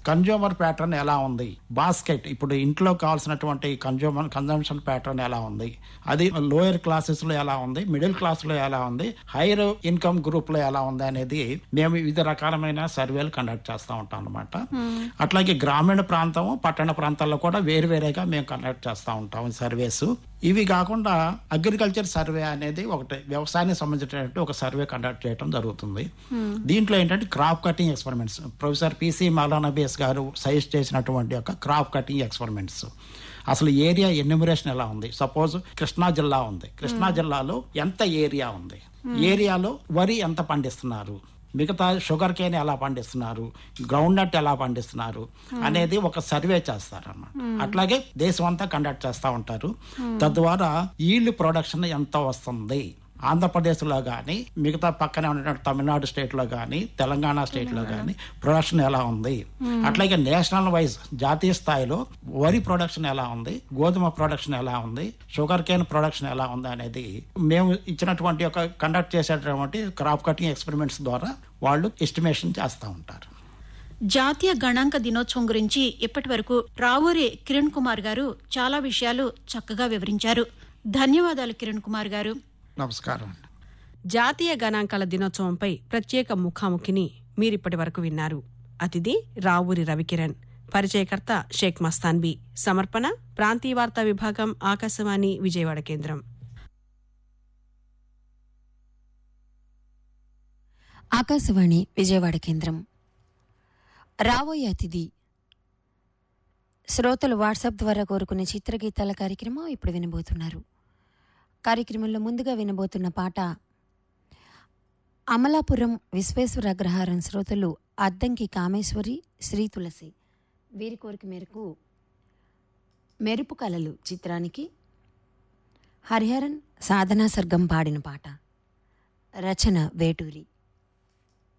consumer pattern ఎలా ఉంది basket ఇప్పుడు ఇంట్లో కావాల్సినటువంటి కన్జ్యూమర్ కన్జంప్షన్ ప్యాటర్న్ ఎలా ఉంది అది లోయర్ క్లాసెస్ లో ఎలా ఉంది మిడిల్ క్లాస్ లో ఎలా ఉంది హైయర్ ఇన్కమ్ గ్రూప్ లో ఎలా ఉంది అనేది మేము వివిధ రకాలమైన సర్వేలు కండక్ట్ చేస్తూ ఉంటాం అనమాట అట్లాగే గ్రామీణ ప్రాంతం పట్టణ ప్రాంతాల్లో కూడా వేరు వేరేగా మేము కండక్ట్ చేస్తూ ఉంటాం సర్వేస్ ఇవి కాకుండా అగ్రికల్చర్ సర్వే అనేది ఒకటి వ్యవసాయానికి సంబంధించినటువంటి ఒక సర్వే కండక్ట్ చేయడం జరుగుతుంది దీంట్లో ఏంటంటే crop cutting experiments professor PC Mahalanobis గారు సజెస్ట్ చేసినటువంటి ఒక క్రాప్ కటింగ్ ఎక్స్పెరిమెంట్స్ అసలు ఏరియా ఎన్యూమరేషన్ ఎలా ఉంది సపోజ్ కృష్ణా జిల్లా ఉంది కృష్ణా జిల్లాలో ఎంత ఏరియా ఉంది ఏరియాలో వరి ఎంత పండిస్తున్నారు మిగతా షుగర్ కేన్ ఎలా పండిస్తున్నారు గ్రౌండ్ నట్ ఎలా పండిస్తున్నారు అనేది ఒక సర్వే చేస్తారు అన్నమాట అట్లాగే దేశం అంతా కండక్ట్ చేస్తూ ఉంటారు తద్వారా ఈల్డ్ ప్రొడక్షన్ ఎంత వస్తుంది ఆంధ్రప్రదేశ్లో కానీ మిగతా పక్కనే ఉన్నటువంటి తమిళనాడు స్టేట్లో కానీ తెలంగాణ స్టేట్లో కానీ ప్రొడక్షన్ ఎలా ఉంది అట్లాగే నేషనల్ వైజ్ జాతీయ స్థాయిలో వరి ప్రొడక్షన్ ఎలా ఉంది గోధుమ ప్రొడక్షన్ ఎలా ఉంది షుగర్ కేన్ ప్రొడక్షన్ ఎలా ఉంది అనేది మేము ఇచ్చినటువంటి ఒక కండక్ట్ చేసేటటువంటి క్రాప్ కటింగ్ ఎక్స్పెరిమెంట్స్ ద్వారా వాళ్ళు ఎస్టిమేషన్ చేస్తూ ఉంటారు జాతీయ గణాంక దినోత్సవం గురించి ఇప్పటి వరకు రావూరి కిరణ్ కుమార్ గారు చాలా విషయాలు చక్కగా వివరించారు ధన్యవాదాలు కిరణ్ కుమార్ గారు నమస్కారం జాతీయ గణాంకాల దినోత్సవంపై ప్రత్యేక ముఖాముఖిని మీరిప్పటి వరకు విన్నారు అతిథి రావూరి రవికిరణ్ పరిచయకర్త షేక్ మస్తాన్బీ సమర్పణ ప్రాంతీయ వార్తా విభాగం ఆకాశవాణి విజయవాడ కేంద్రం ఆకాశవాణి విజయవాడ కేంద్రం రాబోయే అతిథి శ్రోతలు వాట్సాప్ ద్వారా కోరుకునే చిత్రగీతాల కార్యక్రమం ఇప్పుడు వినబోతున్నారు కార్యక్రమంలో ముందుగా వినబోతున్న పాట అమలాపురం విశ్వేశ్వర అగ్రహారం శ్రోతలు అద్దంకి కామేశ్వరి శ్రీ తులసి వీరి కోరిక మేరకు మెరుపు కలలు చిత్రానికి హరిహరన్ సాధనా సర్గం పాడిన పాట రచన వేటూరి